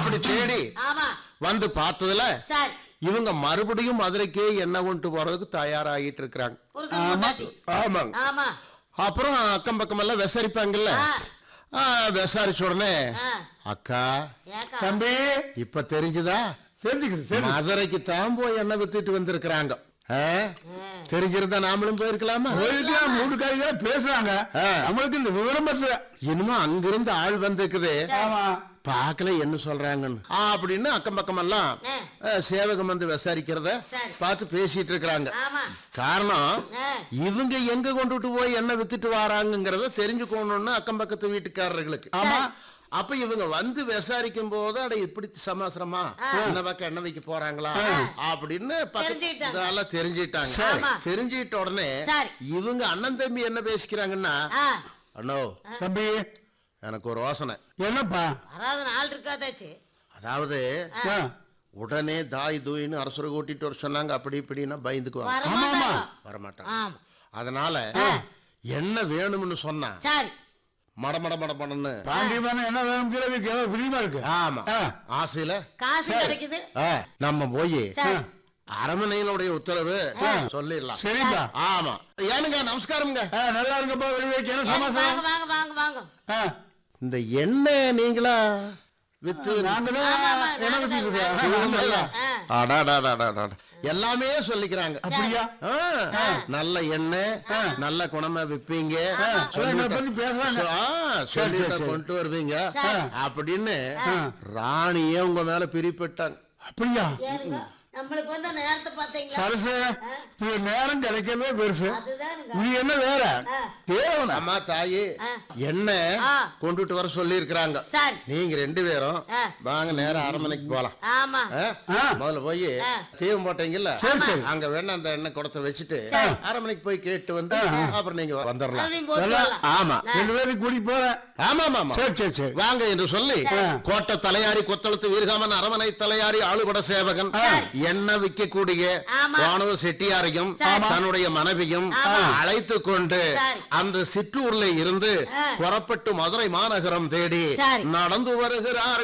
அப்படி தேடி ஆமா வந்து பார்த்ததுல சரி இவங்க மறுபடியும் மதுரைக்கே எண்ணெய் கொண்டு போறதுக்கு தயாராகிட்டு இருக்கிறாங்க ஒரு பொண்டாட்டி ஆமாங்க ஆமா அப்புறம் அக்கம் பக்கம் எல்லாம் விசாரிப்பாங்கல்ல ஆ. ஆ, விசாரிச்ச உடனே ஆ. அக்கா ஏக்கா தம்பி இப்ப தெரிஞ்சுதா தெரிஞ்சுக்குது சரி மதுரைக்கு தான் போய் எண்ணெய் வித்துட்டு வந்திருக்கிறாங்க ஆ? ம். தெரிஞ்சிருந்தா நாமளும் போயிருக்கலாமா போயிருக்கலாம் மூட்டுக்காரியா பேசுறாங்க ஆ. நம்மளுக்கு இந்த விவரம் பத்தல இனிமே அங்கிருந்து ஆள் வந்திருக்குது ஆமா பார்க்கல என்ன சொல்றாங்கன்னு ஆ, அப்படின்னு அக்கம் பக்கம் எல்லாம் ஆ. அஹ், சேவகம் வந்து விசாரிக்கிறத சரி. பார்த்து பேசிட்டு இருக்கிறாங்க ஆமா காரணம் ஆ. இவங்க எங்க கொண்டுட்டு போய் என்ன வித்துட்டு வராங்கங்கிறத தெரிஞ்சுக்கணும்னு அக்கம் பக்கத்து வீட்டுக்காரர்களுக்கு ஆமா. அப்ப இவங்க வந்து விசாரிக்கும் போது அட இப்படி சமாசிரமா என்ன பக்கம் என்ன வைக்க போறாங்களா அப்படின்னு தெரிஞ்சுக்கிட்டாங்க. பக்கத்துல தெரிஞ்சுட்டாங்க சரி. ஆமா. தெரிஞ்சுக்கிட்ட உடனே சரி. இவங்க அண்ணன் தம்பி என்ன பேசிக்கிறாங்கன்னா ஆ அண்ணோ தம்பி எனக்கு ஒரு யோசனை என்னப்பா வராத நாள் இருக்காதாச்சு அதாவது ஆ. உடனே தாய் தூயின்னு அரசரை கூட்டிட்டு வர சொன்னாங்க அப்படி இப்படின்னா பயந்துக்குவாங்க வரமாட்டாங்க வரமாட்டாங்க ஆமா அதனால என்ன வேணும்னு சொன்னா சரி மட மட மட மடன்னு பாண்டியமான என்ன வேணும் கேள்வி கேள்வி பிரியமா இருக்கு ஆமா ஆ. ஆசையில காசு கிடைக்குது ஆ, நம்ம போய் சரி அரமனையினுடைய உத்தரவு சொல்லிடலாம் சரிப்பா ஆமா ஏனுங்க நமஸ்காரம்ங்க ஆ, நல்லா இருக்கப்பா வெளியே வைக்க என்ன சரி, சமாசாரம் வாங்க வாங்க வாங்க வாங்க ஆ, இந்த எண்ணெய் நீங்களா வித்து நாங்க ஆமா, ஆமா, தான் என்ன நாங்க வச்சுட்டு தான், இருக்கோம் ஆமால்ல? ஆ. அடாடாடாடாடா. எல்லாமே சொல்லிக்கிறாங்க அப்படியா ஆ, நல்ல எண்ணெய் நல்ல குணமா விப்பீங்க அதான் எங்களை பத்தி பேசுறாங்க ஆ, சரி, சொல்லிட்டு சரி. கொண்டு வருவீங்க சரி. அப்படின்னு ராணியே உங்க மேல பிரிப்பட்டாங்க அப்படியா ஏறுங்க நம்மளுக்கு வந்து நேரத்தை பார்த்தீங்களா சரசு இப்படி நேரம் கிடைக்கிறதே பெருசு அதுதானுங்க இது என்ன வேற ஆ. தேவனா அம்மா தாயி ஆ. எண்ணெய் ஆ. கொண்டுட்டு வர சொல்லி இருக்கிறாங்க சரி நீங்க ரெண்டு பேரும் ஆ. வாங்க நேரம் அரண்மனைக்கு போலாம் ஆமா ஆ? ஆ. முதல்ல போய் ஆ. தீவம் போட்டீங்கல்ல சரி, சரி. அங்க வேணா அந்த எண்ணெய் குடத்தை வச்சுட்டு சரி. அரண்மனைக்கு போய் கேட்டு வந்து அப்புறம் நீங்க வந்துடலாம் மறுபடியும் போட்டு நல்லா. வரலாம். ஆமா ரெண்டு பேரும் கூட்டி போறேன் ஆமா ஆமா சரி சரி சரி வாங்க என்று சொல்லி கோட்டை தலையாரி கொத்தளத்து வீரகாமன் அரமனை தலையாரி ஆளுபட சேவகன் எண்ணெய் விற்கக்கூடிய ஆமா. வானவ செட்டியாரையும் தன்னுடைய மனைவியும் அழைத்து கொண்டு சரி. அந்த சிற்றூர்ல இருந்து ஆ. புறப்பட்டு மதுரை மாநகரம் தேடி சரி. நடந்து வருகிறார்